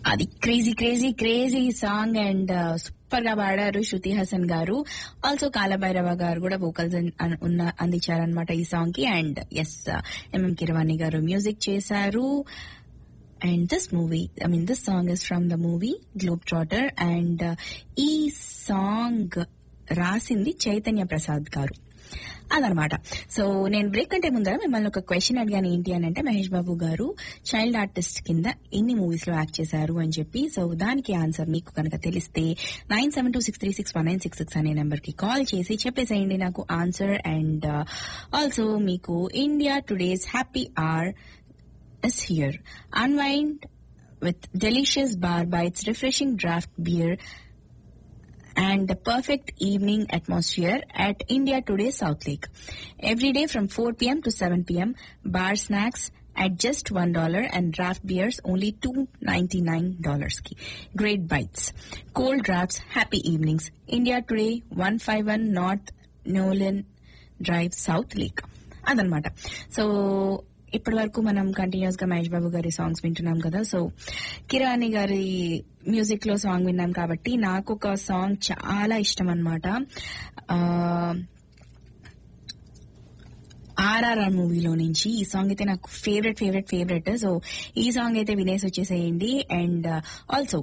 అది crazy crazy crazy song and super గా పాడారు శృతి హాసన్ గారు ఆల్సో కాలభైరవ గారు కూడా వోకల్స్ ఉన్న అందించారనమాట ఈ సాంగ్ కి and yes MM Keeravani garu music చేశారు and this movie I mean this song is from the movie globe trotter and ఈ సాంగ్ రాసింది చైతన్య ప్రసాద్ గారు అదనమాట సో నేను బ్రేక్ అంటే ముందర మిమ్మల్ని ఒక క్వశ్చన్ అడిగాను ఏంటి అని అంటే మహేష్ బాబు గారు చైల్డ్ ఆర్టిస్ట్ కింద ఎన్ని మూవీస్ లో యాక్ట్ చేశారు అని చెప్పి సో దానికి ఆన్సర్ మీకు కనుక తెలిస్తే nine seven two six three six one nine six six అనే నెంబర్ కి కాల్ చేసి చెప్పేసేయండి నాకు ఆన్సర్ అండ్ ఆల్సో మీకు India today's happy hour is here. Unwind with delicious bar bites, refreshing draft beer, and the perfect evening atmosphere at India Today South Lake. Every day from 4 p.m. to 7 p.m., bar snacks at just $1 and draft beers only $2.99 ki. Great bites. Cold drafts, happy evenings. India Today 151 North Nolan Drive South Lake. అదనమాట so ఇప్పటి వరకు మనం continuous గా మహేష్ బాబు గారి songs వింటున్నాం కదా so కిరాణి గారి music లో సాంగ్ విన్నాం కాబట్టి నాకు ఒక సాంగ్ చాలా ఇష్టం అనమాట ఆర్ఆర్ఆర్ మూవీలో నుంచి ఈ సాంగ్ అయితే నాకు ఫేవరెట్ ఫేవరెట్ ఫేవరెట్ సో ఈ సాంగ్ అయితే వినేసి వచ్చేసేయండి అండ్ ఆల్సో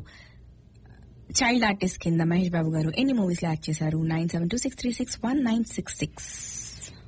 చైల్డ్ ఆర్టిస్ట్ కింద మహేష్ బాబు గారు ఎన్ని మూవీస్ లో యాక్ట్ చేశారు nine seven two six three six one nine six six